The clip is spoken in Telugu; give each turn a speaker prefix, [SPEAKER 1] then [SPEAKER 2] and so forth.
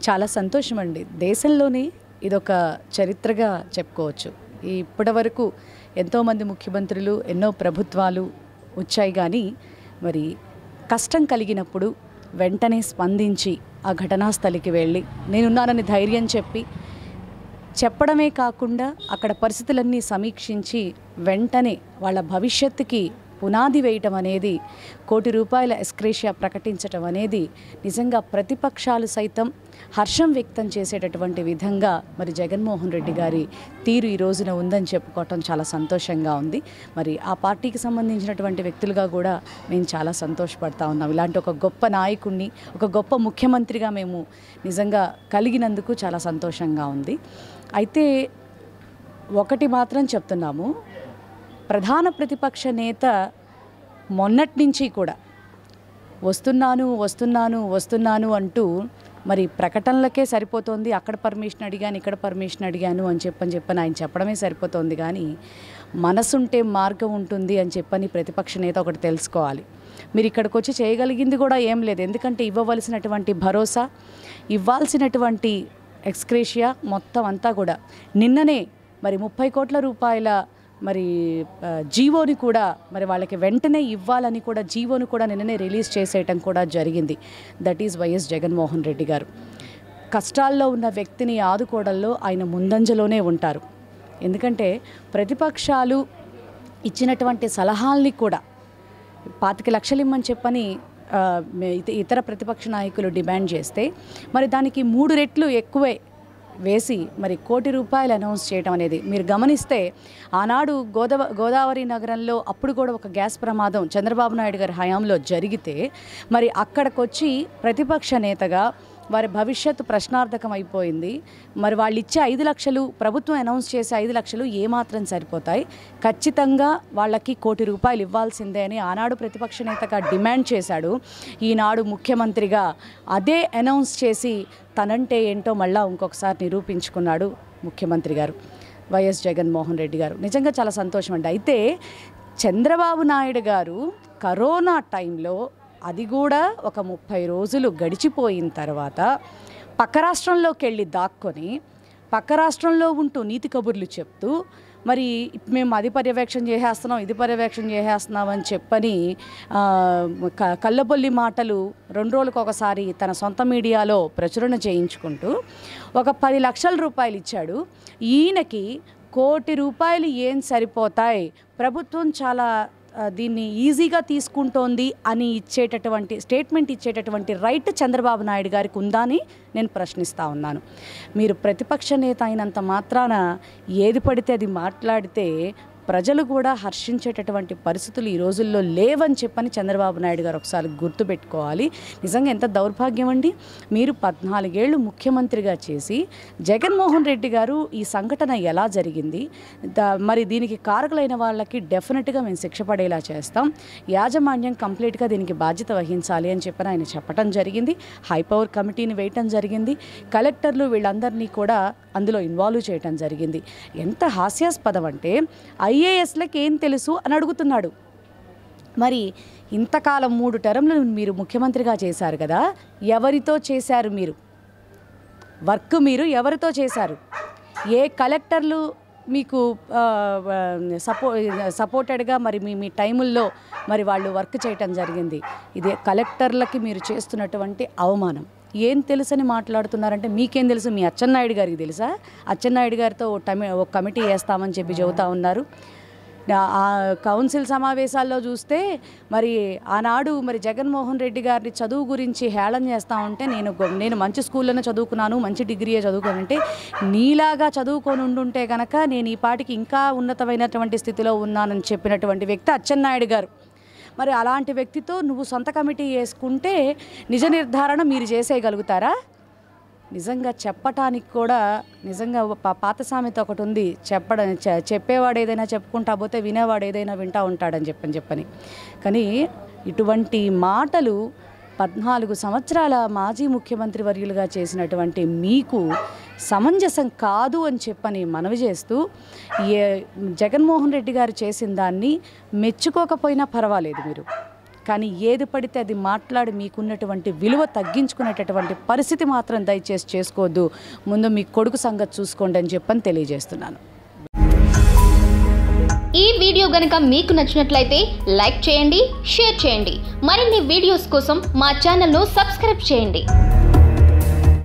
[SPEAKER 1] చాలా సంతోషం అండి దేశంలోనే ఇదొక చరిత్రగా చెప్పుకోవచ్చు ఈ ఇప్పటి వరకు ఎంతోమంది ముఖ్యమంత్రులు ఎన్నో ప్రభుత్వాలు వచ్చాయి కానీ మరి కష్టం కలిగినప్పుడు వెంటనే స్పందించి ఆ ఘటనా స్థలికి వెళ్ళి నేనున్నానని ధైర్యం చెప్పి చెప్పడమే కాకుండా అక్కడ పరిస్థితులన్నీ సమీక్షించి వెంటనే వాళ్ళ భవిష్యత్తుకి పునాది వేయటం అనేది కోటి రూపాయల ఎస్క్రేషియా ప్రకటించటం అనేది నిజంగా ప్రతిపక్షాలు సైతం హర్షం వ్యక్తం చేసేటటువంటి విధంగా మరి జగన్మోహన్ రెడ్డి గారి తీరు ఈ రోజున ఉందని చెప్పుకోవటం చాలా సంతోషంగా ఉంది మరి ఆ పార్టీకి సంబంధించినటువంటి వ్యక్తులుగా కూడా మేము చాలా సంతోషపడతా ఉన్నాం ఇలాంటి ఒక గొప్ప నాయకుడిని ఒక గొప్ప ముఖ్యమంత్రిగా మేము నిజంగా కలిగినందుకు చాలా సంతోషంగా ఉంది అయితే ఒకటి మాత్రం చెప్తున్నాము ప్రధాన ప్రతిపక్ష నేత మొన్నటి నుంచి కూడా వస్తున్నాను వస్తున్నాను వస్తున్నాను అంటూ మరి ప్రకటనలకే సరిపోతుంది అక్కడ పర్మిషన్ అడిగాను ఇక్కడ పర్మిషన్ అడిగాను అని చెప్పని చెప్పని ఆయన చెప్పడమే సరిపోతుంది కానీ మనసుంటే మార్గం ఉంటుంది అని చెప్పని ప్రతిపక్ష నేత ఒకటి తెలుసుకోవాలి మీరు ఇక్కడికి వచ్చి చేయగలిగింది కూడా ఏం లేదు ఎందుకంటే ఇవ్వవలసినటువంటి భరోసా ఇవ్వాల్సినటువంటి ఎక్స్క్రేషియా మొత్తం అంతా కూడా నిన్ననే మరి ముప్పై కోట్ల రూపాయల మరి ఆ, జీవోని కూడా మరి వాళ్ళకి వెంటనే ఇవ్వాలని కూడా జీవోని కూడా నిన్ననే రిలీజ్ చేసేయటం కూడా జరిగింది that is YS Jaganmohan Reddy గారు కష్టాల్లో ఉన్న వ్యక్తిని ఆదుకోవడంలో ఆయన ముందంజలోనే ఉంటారు ఎందుకంటే ప్రతిపక్షాలు ఇచ్చినటువంటి సలహాల్ని కూడా పాతిక లక్షలు ఇమ్మని చెప్పని ఆ, మే- ఇత- ఇతర ప్రతిపక్ష నాయకులు డిమాండ్ చేస్తే మరి దానికి మూడు రెట్లు ఎక్కువే వేసి మరి కోటి రూపాయలు అనౌన్స్ చేయడం అనేది మీరు గమనిస్తే ఆనాడు గోదావ గోదావరి నగరంలో అప్పుడు కూడా ఒక గ్యాస్ ప్రమాదం చంద్రబాబు నాయుడు గారి హయాంలో జరిగితే మరి అక్కడికొచ్చి ప్రతిపక్ష నేతగా వారి భవిష్యత్తు ప్రశ్నార్థకం అయిపోయింది మరి వాళ్ళు ఇచ్చే ఐదు లక్షలు ప్రభుత్వం అనౌన్స్ చేసే ఐదు లక్షలు ఏమాత్రం సరిపోతాయి ఖచ్చితంగా వాళ్ళకి కోటి రూపాయలు ఇవ్వాల్సిందే అని ఆనాడు ప్రతిపక్ష నేతగా డిమాండ్ చేశాడు ఈనాడు ముఖ్యమంత్రిగా అదే అనౌన్స్ చేసి తనంటే ఏంటో మళ్ళా ఇంకొకసారి నిరూపించుకున్నాడు ముఖ్యమంత్రి గారు వైఎస్ జగన్మోహన్ రెడ్డి గారు నిజంగా చాలా సంతోషం అండి అయితే చంద్రబాబు నాయుడు గారు కరోనా టైంలో అది కూడా ఒక ముప్పై రోజులు గడిచిపోయిన తర్వాత పక్క రాష్ట్రంలోకి వెళ్ళి దాక్కొని పక్క రాష్ట్రంలో ఉంటూ నీతి కబుర్లు చెప్తూ మరి మేము అది పర్యవేక్షణ చేసేస్తున్నాం ఇది పర్యవేక్షణ చేసేస్తున్నాం అని చెప్పని ఆ, క- కల్లబొల్లి మాటలు రెండు రోజులకు ఒకసారి తన సొంత మీడియాలో ప్రచురణ చేయించుకుంటూ ఒక పది లక్షల రూపాయలు ఇచ్చాడు ఈయనకి కోటి రూపాయలు ఏం సరిపోతాయి ప్రభుత్వం చాలా ఆ, దీన్ని ఈజీగా తీసుకుంటోంది అని ఇచ్చేటటువంటి స్టేట్మెంట్ ఇచ్చేటటువంటి రైట్ చంద్రబాబు నాయుడు గారికి ఉందా అని నేను ప్రశ్నిస్తూ ఉన్నాను మీరు ప్రతిపక్ష నేత అయినంత మాత్రాన ఏది పడితే అది మాట్లాడితే ప్రజలు కూడా హర్షించేటటువంటి పరిస్థితులు ఈ రోజుల్లో లేవని చెప్పని చంద్రబాబు నాయుడు గారు ఒకసారి గుర్తుపెట్టుకోవాలి నిజంగా ఎంత దౌర్భాగ్యం అండి మీరు పద్నాలుగేళ్లు ముఖ్యమంత్రిగా చేసి జగన్మోహన్ రెడ్డి గారు ఈ సంఘటన ఎలా జరిగింది దా- మరి దీనికి కారకులైన వాళ్ళకి డెఫినెట్గా మేము శిక్ష పడేలా చేస్తాం యాజమాన్యం కంప్లీట్గా దీనికి బాధ్యత వహించాలి అని చెప్పని ఆయన చెప్పడం జరిగింది హై పవర్ కమిటీని వేయటం జరిగింది కలెక్టర్లు వీళ్ళందరినీ కూడా అందులో ఇన్వాల్వ్ చేయటం జరిగింది ఎంత హాస్యాస్పదం అంటే ఐఏఎస్లకి ఏం తెలుసు అని అడుగుతున్నాడు మరి ఇంతకాలం మూడు టర్మ్లు మీరు ముఖ్యమంత్రిగా చేశారు కదా ఎవరితో చేశారు మీరు వర్క్ మీరు ఎవరితో చేశారు ఏ కలెక్టర్లు మీకు ఆ, ఆ, సపో సపోర్టెడ్గా మరి మీ మీ టైముల్లో మరి వాళ్ళు వర్క్ చేయటం జరిగింది ఇది కలెక్టర్లకి మీరు చేస్తున్నటువంటి అవమానం ఏం తెలుసని మాట్లాడుతున్నారంటే మీకేం తెలుసు మీ అచ్చెన్నాయుడు గారికి తెలుసా అచ్చెన్నాయుడు గారితో ఓ టమి ఒక కమిటీ వేస్తామని చెప్పి చెబుతా ఉన్నారు ఆ- ఆ కౌన్సిల్ సమావేశాల్లో చూస్తే మరి ఆనాడు మరి జగన్మోహన్ రెడ్డి గారి చదువు గురించి హేళన చేస్తా ఉంటే నేను గొ- నేను మంచి స్కూల్లోనే చదువుకున్నాను మంచి డిగ్రీయే చదువుకోనంటే నీలాగా చదువుకొని ఉండుంటే కనుక నేను ఈ పాటికి ఇంకా ఉన్నతమైనటువంటి స్థితిలో ఉన్నానని చెప్పినటువంటి వ్యక్తి అచ్చెన్నాయుడు గారు మరి అలాంటి వ్యక్తితో నువ్వు సొంత కమిటీ వేసుకుంటే నిజ నిర్ధారణ మీరు చేసేయగలుగుతారా నిజంగా చెప్పటానికి కూడా నిజంగా ఒక పా- పాత సామెత ఒకటి ఉంది చెప్పడం చె- చెప్పేవాడు ఏదైనా చెప్పుకుంటా పోతే వినేవాడు ఏదైనా వింటా ఉంటాడని చెప్పని చెప్పని కానీ ఇటువంటి మాటలు పద్నాలుగు సంవత్సరాల మాజీ ముఖ్యమంత్రి వర్యులుగా చేసినటువంటి మీకు సమంజసం కాదు అని చెప్పని మనవి చేస్తూ ఏ జగన్మోహన్ రెడ్డి గారు చేసిన దాన్ని మెచ్చుకోకపోయినా పర్వాలేదు మీరు కానీ ఏది పడితే అది మాట్లాడి మీకున్నటువంటి విలువ తగ్గించుకునేటటువంటి పరిస్థితి మాత్రం దయచేసి చేసుకోవద్దు ముందు మీ కొడుకు సంగతి చూసుకోండి అని చెప్పని తెలియజేస్తున్నాను
[SPEAKER 2] ఈ వీడియో గనక మీకు నచ్చినట్లయితే లైక్ చేయండి షేర్ చేయండి మరిన్ని వీడియోస్ కోసం మా ఛానల్ను సబ్స్క్రైబ్ చేయండి